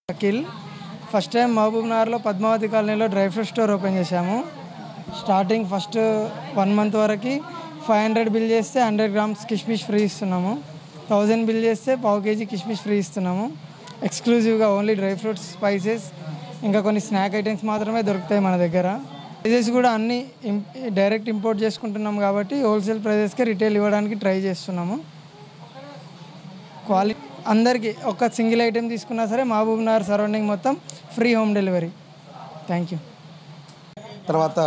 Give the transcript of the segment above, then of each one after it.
Akhil first time Mahabub నగర్లో పద్మావతి కాలనీలో డ్రై ఫ్రూట్ స్టోర్ ఓపెన్ చేశాము స్టార్టింగ్ ఫస్ట్ వన్ మంత్ వరకు ఫైవ్ హండ్రెడ్ బిల్ చేస్తే హండ్రెడ్ గ్రామ్స్ కిష్మిష్ ఫ్రీ ఇస్తున్నాము థౌజండ్ బిల్ చేస్తే పావు కేజీ కిష్మిష్ ఫ్రీ ఇస్తున్నాము ఎక్స్క్లూజివ్గా ఓన్లీ డ్రై ఫ్రూట్స్ స్పైసెస్ ఇంకా కొన్ని స్నాక్ ఐటమ్స్ మాత్రమే దొరుకుతాయి మన దగ్గర ప్రైజెస్ కూడా అన్ని ఇం- డైరెక్ట్ ఇంపోర్ట్ చేసుకుంటున్నాం కాబట్టి హోల్సేల్ ప్రైజెస్కే రిటైల్ ఇవ్వడానికి ట్రై చేస్తున్నాము క్వాలిటీ అందరికీ ఒక సింగిల్ ఐటెం తీసుకున్నా సరే మహబూబ్ నగర్ సరౌండింగ్ మొత్తం free home delivery thank you తర్వాత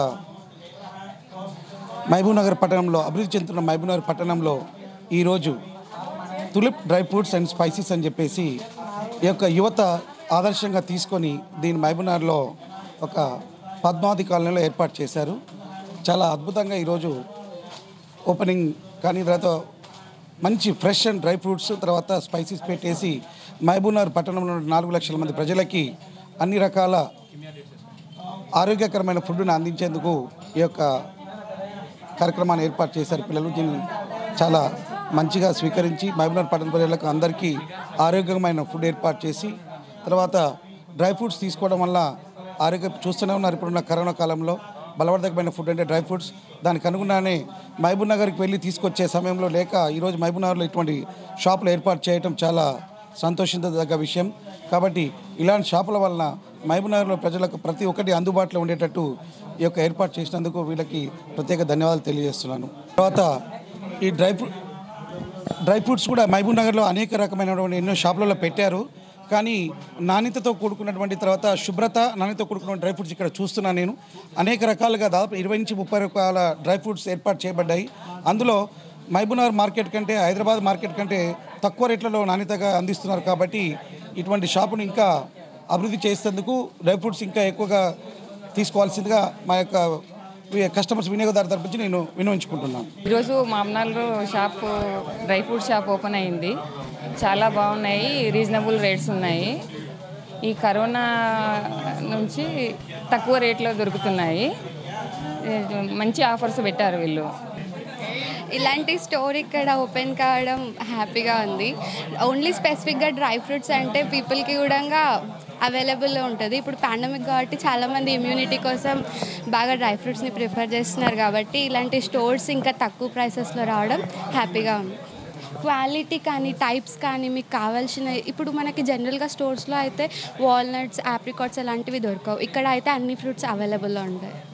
మహబూబ్ నగర్ పట్టణంలో అభివృద్ధి చెందుతున్న మహబూబ్ నగర్ పట్టణంలో ఈరోజు tulip dry fruits and spices అని చెప్పేసి ఈ యొక్క యువత ఆదర్శంగా తీసుకొని దీని మహబూబ్ నగర్లో ఒక పద్మావతి కాలనీలో ఏర్పాటు చేశారు చాలా అద్భుతంగా ఈరోజు ఓపెనింగ్ కానీ తర్వాత మంచి ఫ్రెష్ అండ్ డ్రై ఫ్రూట్స్ తర్వాత స్పైసెస్ పెట్టేసి మహబూబ్నగర్ పట్టణంలో ఉన్న నాలుగు లక్షల మంది ప్రజలకి అన్ని రకాల ఆరోగ్యకరమైన ఫుడ్ను అందించేందుకు ఈ యొక్క కార్యక్రమాన్ని ఏర్పాటు చేశారు పిల్లలు దీన్ని చాలా మంచిగా స్వీకరించి మహబూబ్నగర్ పట్టణ ప్రజలకు అందరికీ ఆరోగ్యమైన ఫుడ్ ఏర్పాటు చేసి తర్వాత డ్రై ఫ్రూట్స్ తీసుకోవడం వల్ల ఆరోగ్య చూస్తూనే ఉన్నారు ఇప్పుడున్న కరోనా కాలంలో బలవర్ధకమైన ఫుడ్ అంటే డ్రై ఫ్రూట్స్ దానికి అనుగుణానే మహబూబ్ నగర్కి వెళ్ళి తీసుకొచ్చే సమయంలో లేక ఈరోజు మహబూబ్ నగర్లో ఇటువంటి షాపులు ఏర్పాటు చేయడం చాలా సంతోషించదగ్గ విషయం కాబట్టి ఇలాంటి షాపుల వలన మహబూబ్ నగర్లో ప్రజలకు ప్రతి ఒక్కటి అందుబాటులో ఉండేటట్టు ఈ యొక్క ఏర్పాటు చేసినందుకు వీళ్ళకి ప్రత్యేక ధన్యవాదాలు తెలియజేస్తున్నాను తర్వాత ఈ డ్రై ఫ్రూట్ డ్రై ఫ్రూట్స్ కూడా మహబూబ్ నగర్లో అనేక రకమైనటువంటి ఎన్నో షాపులలో పెట్టారు కానీ నాణ్యతతో కూడుకున్నటువంటి తర్వాత శుభ్రత నాణ్యతతో కూడుకున్న డ్రై ఫ్రూట్స్ ఇక్కడ చూస్తున్నాను నేను అనేక రకాలుగా దాదాపు ఇరవై నుంచి ముప్పై రకాల డ్రై ఫ్రూట్స్ ఏర్పాటు చేయబడ్డాయి అందులో మహబూబ్నగర్ మార్కెట్ కంటే హైదరాబాద్ మార్కెట్ కంటే తక్కువ రేట్లలో నాణ్యతగా అందిస్తున్నారు కాబట్టి ఇటువంటి షాపును ఇంకా అభివృద్ధి చేసేందుకు డ్రై ఫ్రూట్స్ ఇంకా ఎక్కువగా తీసుకోవాల్సిందిగా మా యొక్క కస్టమర్స్ వినియోగదారు తరపు నుంచి నేను వినియోగించుకుంటున్నాను ఈరోజు మామనాల్లో shop dry fruit shop open అయింది చాలా బాగున్నాయి రీజనబుల్ రేట్స్ ఉన్నాయి ఈ కరోనా నుంచి తక్కువ రేట్లో దొరుకుతున్నాయి మంచి ఆఫర్స్ పెట్టారు వీళ్ళు ఇలాంటి స్టోర్ ఇక్కడ ఓపెన్ కావడం హ్యాపీగా ఉంది ఓన్లీ స్పెసిఫిక్గా డ్రై ఫ్రూట్స్ అంటే పీపుల్కి కూడా అవైలబుల్లో ఉంటుంది ఇప్పుడు పాండమిక్ కాబట్టి చాలామంది ఇమ్యూనిటీ కోసం బాగా డ్రై ఫ్రూట్స్ని ప్రిఫర్ చేస్తున్నారు కాబట్టి ఇలాంటి స్టోర్స్ ఇంకా తక్కువ ప్రైసెస్లో రావడం హ్యాపీగా ఉంది క్వాలిటీ కానీ టైప్స్ కానీ మీకు కావాల్సిన ఇప్పుడు మనకి జనరల్గా స్టోర్స్లో అయితే వాల్నట్స్ ఆప్రికాట్స్ అలాంటివి దొరకవు ఇక్కడ అయితే అన్ని ఫ్రూట్స్ అవైలబుల్లో ఉంటాయి